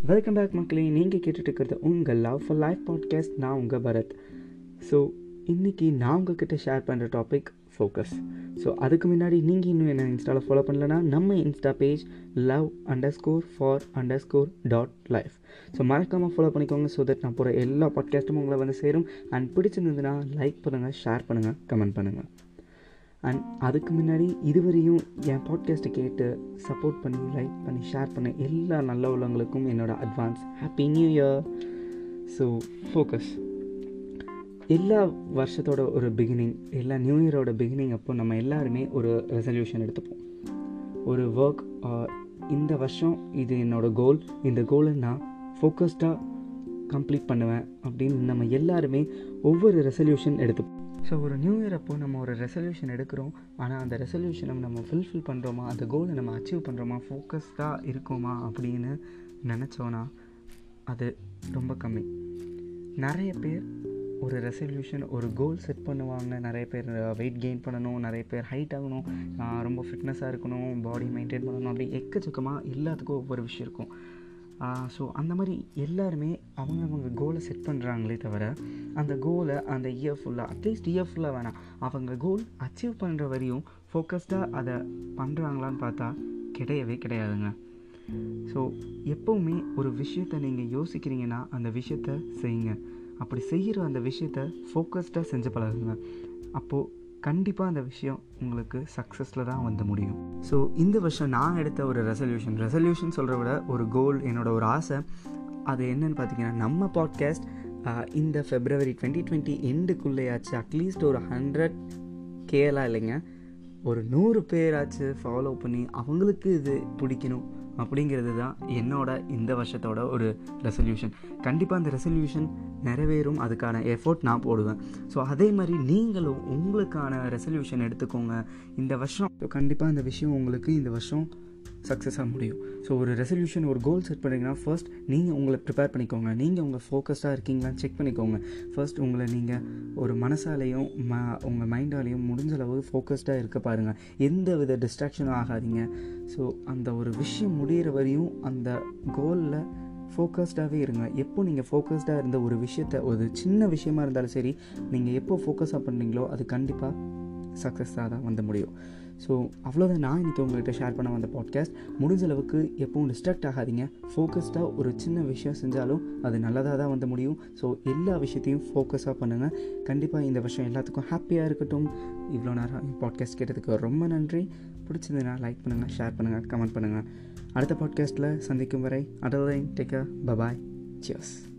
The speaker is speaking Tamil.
வெல்கம் பேக் மக்களே நீங்கள் கேட்டுட்டு இருக்கிறது உங்கள் லவ் ஃபார் லைஃப் பாட்காஸ்ட் நான் உங்கள் பரத் ஸோ இன்றைக்கி நான் உங்ககிட்ட ஷேர் பண்ணுற டாபிக் ஃபோக்கஸ் ஸோ அதுக்கு முன்னாடி நீங்கள் இன்னும் என்ன இன்ஸ்டாவில் ஃபாலோ பண்ணலன்னா நம்ம insta page love underscore for underscore dot life so மறக்காமல் ஃபாலோ பண்ணிக்கோங்க ஸோ தட் நான் போகிற எல்லா பாட்காஸ்ட்டும் உங்களை வந்து சேரும் அண்ட் பிடிச்சிருந்ததுன்னா லைக் பண்ணுங்கள் ஷேர் பண்ணுங்கள் கமெண்ட் பண்ணுங்கள் அண்ட் அதுக்கு முன்னாடி இதுவரையும் என் பாட்காஸ்ட்டை கேட்டு சப்போர்ட் பண்ணி லைக் பண்ணி ஷேர் பண்ண எல்லா நல்ல உள்ளவங்களுக்கும் என்னோடய advance happy new year so focus எல்லா வருஷத்தோட ஒரு பிகினிங் எல்லா நியூ இயரோட பிகினிங் அப்போ நம்ம எல்லாருமே ஒரு ரெசல்யூஷன் எடுத்துப்போம் ஒரு ஒர்க் இந்த வருஷம் இது என்னோடய கோல் இந்த கோலை நான் ஃபோக்கஸ்டாக கம்ப்ளீட் பண்ணுவேன் அப்படின்னு நம்ம எல்லாருமே ஒவ்வொரு ரெசல்யூஷன் எடுத்துப்போம் ஸோ ஒரு நியூ இயர் அப்போ நம்ம ஒரு ரெசல்யூஷன் எடுக்கிறோம் ஆனால் அந்த ரெசல்யூஷனை நம்ம ஃபுல்ஃபில் பண்ணுறோமா அந்த கோலை நம்ம அச்சீவ் பண்ணுறோமா ஃபோக்கஸ்டாக இருக்கோமா அப்படின்னு நினச்சோன்னா அது ரொம்ப கம்மி நிறைய பேர் ஒரு ரெசல்யூஷன் ஒரு கோல் செட் பண்ணுவாங்க நிறைய பேர் வெயிட் கெயின் பண்ணணும் நிறைய பேர் ஹைட் ஆகணும் ரொம்ப ஃபிட்னஸாக இருக்கணும் பாடி மெயின்டைன் பண்ணணும் அப்படி எக்கச்சக்கமாக எல்லாத்துக்கும் ஒவ்வொரு விஷயம் இருக்கும் ஸோ அந்த மாதிரி எல்லாருமே அவங்கவுங்க கோலை செட் பண்ணுறாங்களே தவிர அந்த கோலை அந்த இயர் ஃபுல்லாக அட்லீஸ்ட் இயர் ஃபுல்லாக வேணாம் அவங்க கோல் அச்சீவ் பண்ணுற வரையும் ஃபோக்கஸ்டாக அதை பண்ணுறாங்களான்னு பார்த்தா கிடையவே கிடையாதுங்க ஸோ எப்போவுமே ஒரு விஷயத்தை நீங்கள் யோசிக்கிறீங்கன்னா அந்த விஷயத்த செய்யுங்க அப்படி செய்கிற அந்த விஷயத்த ஃபோக்கஸ்டாக செஞ்சு பழகுங்க அப்போது கண்டிப்பாக அந்த விஷயம் உங்களுக்கு சக்ஸஸில் தான் வந்து முடியும் ஸோ இந்த வருஷம் நான் எடுத்த ஒரு ரெசல்யூஷன் ரெசல்யூஷன் சொல்கிற விட ஒரு கோல் என்னோட ஒரு ஆசை அது என்னன்னு பார்த்தீங்கன்னா நம்ம பாட்காஸ்ட் இந்த ஃபெப்ரவரி டுவெண்ட்டி டுவெண்ட்டி எண்டுக்குள்ளேயாச்சு அட்லீஸ்ட் ஒரு ஹண்ட்ரட் கேலாம் இல்லைங்க ஒரு நூறு பேராச்சு ஃபாலோ பண்ணி அவங்களுக்கு இது பிடிக்கணும் அப்படிங்கிறது தான் என்னோட இந்த வருஷத்தோட ஒரு ரெசல்யூஷன் கண்டிப்பாக அந்த ரெசல்யூஷன் நிறைவேறும் அதுக்கான எஃபோர்ட் நான் போடுவேன் ஸோ அதே மாதிரி நீங்களும் உங்களுக்கான ரெசல்யூஷன் எடுத்துக்கோங்க இந்த வருஷம் கண்டிப்பாக இந்த விஷயம் உங்களுக்கு இந்த வருஷம் சக்ஸஸாக முடியும் ஸோ ஒரு ரெசல்யூஷன் ஒரு கோல் செட் பண்ணுறீங்கன்னா ஃபர்ஸ்ட் நீங்கள் உங்களை ப்ரிப்பேர் பண்ணிக்கோங்க நீங்கள் உங்கள் ஃபோக்கஸ்டாக இருக்கீங்களான்னு செக் பண்ணிக்கோங்க ஃபர்ஸ்ட் உங்களை நீங்கள் ஒரு மனசாலையும் ம உங்கள் மைண்டாலையும் முடிஞ்ச அளவு ஃபோக்கஸ்டாக இருக்க பாருங்கள் எந்த வித டிஸ்ட்ராக்ஷனும் ஆகாதீங்க ஸோ அந்த ஒரு விஷயம் முடிகிற வரையும் அந்த கோலில் ஃபோக்கஸ்டாகவே இருங்க எப்போ நீங்கள் ஃபோக்கஸ்டாக இருந்த ஒரு விஷயத்த ஒரு சின்ன விஷயமா இருந்தாலும் சரி நீங்கள் எப்போ ஃபோக்கஸாக பண்ணுறீங்களோ அது கண்டிப்பாக சக்ஸஸாக தான் வந்து முடியும் ஸோ அவ்வளோதான் நான் இன்றைக்கி உங்கள்கிட்ட ஷேர் பண்ண வந்த பாட்காஸ்ட் முடிஞ்ச அளவுக்கு எப்பவும் டிஸ்ட்ராக்ட் ஆகாதீங்க ஃபோக்கஸ்டாக ஒரு சின்ன விஷயம் செஞ்சாலும் அது நல்லதாக தான் வந்து முடியும் ஸோ எல்லா விஷயத்தையும் ஃபோக்கஸாக பண்ணுங்கள் கண்டிப்பாக இந்த வருஷம் எல்லாத்துக்கும் ஹாப்பியாக இருக்கட்டும் இவ்வளோ நேரம் பாட்காஸ்ட் கேட்டதுக்கு ரொம்ப நன்றி பிடிச்சிருந்ததுன்னா லைக் பண்ணுங்கள் ஷேர் பண்ணுங்கள் கமெண்ட் பண்ணுங்கள் அடுத்த பாட்காஸ்ட்டில் சந்திக்கும் வரை அடல் டேக் பபாய் சியர்ஸ்